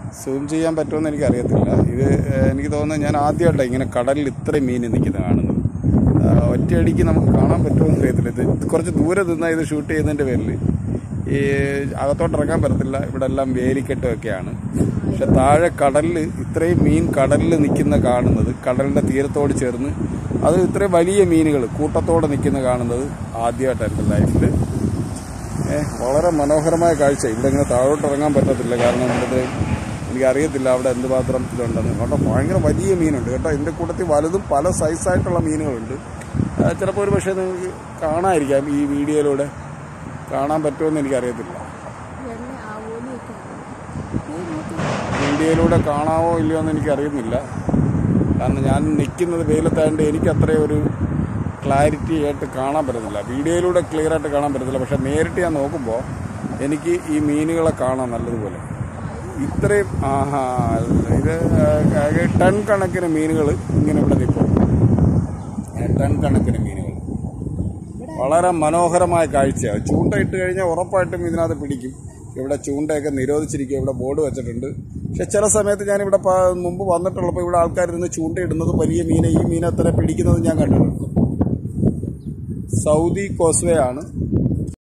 Zoom ചെയ്യാൻ പറ്റുമെന്ന് എനിക്കറിയത്തില്ല ഇത് ഏഹ്, എനിക്ക് തോന്നുന്നത് ഞാൻ ആദ്യമായിട്ടാണ് ഇങ്ങനെ കടലിൽ ഇത്രയും മീൻ നിൽക്കുന്നത് കാണുന്നത് ആ, ഒറ്റയടിക്ക് നമുക്ക് കാണാൻ പറ്റുമെന്ന് അറിയത്തില്ല ഇത് കുറച്ച് ദൂരെ നിന്നാൽ ഇത് ഷൂട്ട് ചെയ്യുന്നതിൻ്റെ പേരിൽ ഈ അകത്തോട്ട് ഇറങ്ങാൻ പറ്റത്തില്ല ഇവിടെ എല്ലാം വേലിക്കെട്ടും ഒക്കെയാണ് പക്ഷെ താഴെ കടലിൽ ഇത്രയും മീൻ കടലിൽ നിൽക്കുന്ന കാണുന്നത് കടലിൻ്റെ തീരത്തോട് ചേർന്ന് അത് ഇത്രയും വലിയ മീനുകൾ കൂട്ടത്തോടെ നിൽക്കുന്ന കാണുന്നത് ആദ്യമായിട്ടായിരുന്നു ലൈഫിൽ ഏഹ് വളരെ മനോഹരമായ കാഴ്ച ഇവിടെ ഇങ്ങനെ താഴോട്ട് ഇറങ്ങാൻ പറ്റത്തില്ല കാരണം ഇവിടുത്തെ എനിക്കറിയത്തില്ല അവിടെ എന്തുമാത്രം ഇതുണ്ടെന്ന് കേട്ടോ ഭയങ്കര വലിയ മീനുണ്ട് കേട്ടോ ഇതിൻ്റെ കൂട്ടത്തിൽ വലുതും പല സൈസായിട്ടുള്ള മീനുകളുണ്ട് ആ, ചിലപ്പോൾ ഒരു പക്ഷേ നിങ്ങൾക്ക് കാണാതിരിക്കാം ഈ വീഡിയോയിലൂടെ കാണാൻ പറ്റുമെന്ന് എനിക്കറിയത്തില്ല വെള്ള ആവോലിയൊക്കെ ദേ നോക്ക്. വീഡിയോയിലൂടെ കാണാമോ ഇല്ലയോ എന്ന് എനിക്കറിയുന്നില്ല കാരണം ഞാൻ നിൽക്കുന്നത് വെയിലത്തായതുകൊണ്ട് എനിക്ക് അത്രയും ഒരു ക്ലാരിറ്റി ആയിട്ട് കാണാൻ പറ്റുന്നില്ല വീഡിയോയിലൂടെ ക്ലിയർ ആയിട്ട് കാണാൻ പറ്റത്തില്ല പക്ഷെ നേരിട്ട് ഞാൻ നോക്കുമ്പോൾ എനിക്ക് ഈ മീനുകളെ കാണാം നല്ലതുപോലെ ഇത്രയും ആഹാ ഇത് ആകെ ടൺ കണക്കിന് മീനുകൾ ഇങ്ങനെ ഇവിടെ നിൽക്കും ടൺ കണക്കിന് മീനുകൾ വളരെ മനോഹരമായ കാഴ്ചയാണ് ചൂണ്ടയിട്ട് കഴിഞ്ഞാൽ ഉറപ്പായിട്ടും ഇതിനകത്ത് പിടിക്കും ഇവിടെ ചൂണ്ടയൊക്കെ നിരോധിച്ചിരിക്കുക ഇവിടെ ബോർഡ് വെച്ചിട്ടുണ്ട് പക്ഷെ ചില സമയത്ത് ഞാൻ ഇവിടെ മുമ്പ് വന്നിട്ടുള്ളപ്പോൾ ഇവിടെ ആൾക്കാർ ഇരുന്ന് ചൂണ്ടയിടുന്നത് വലിയ മീനെ ഈ മീനെ തന്നെ പിടിക്കുന്നത് ഞാൻ കണ്ടിട്ടുണ്ട് സൗദി കോസ്വേ ആണ്